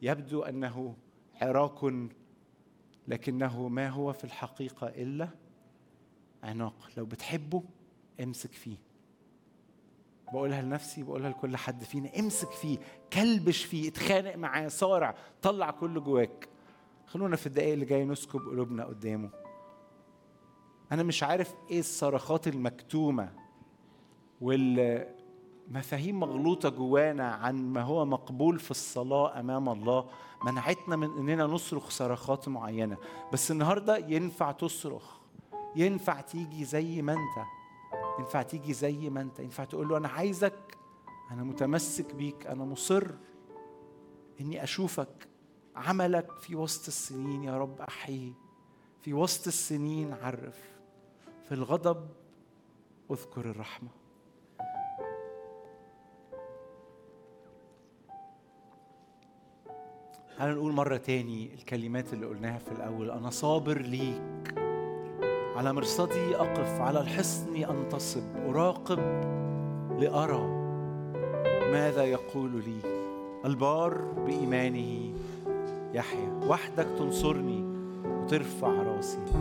يبدو انه عراق لكنه ما هو في الحقيقه الا عناق لو بتحبه امسك فيه بقولها لنفسي بقولها لكل حد فينا امسك فيه كلبش فيه اتخانق معاه صارع طلع كل جواك خلونا في الدقايق اللي جايه نسكب قلوبنا قدامه انا مش عارف ايه الصرخات المكتومه والمفاهيم مغلوطه جوانا عن ما هو مقبول في الصلاه امام الله منعتنا من اننا نصرخ صرخات معينه بس النهارده ينفع تصرخ ينفع تيجي زي ما انت ينفع تيجي زي ما انت ينفع تقول له انا عايزك انا متمسك بيك انا مصر اني اشوفك عملك في وسط السنين يا رب احيي في وسط السنين عرف في الغضب اذكر الرحمه تعالوا نقول مرة تاني الكلمات اللي قلناها في الأول أنا صابر ليك على مرصدي أقف على الحصن أنتصب أراقب لأرى ماذا يقول لي البار بإيمانه يحيى وحدك تنصرني وترفع راسي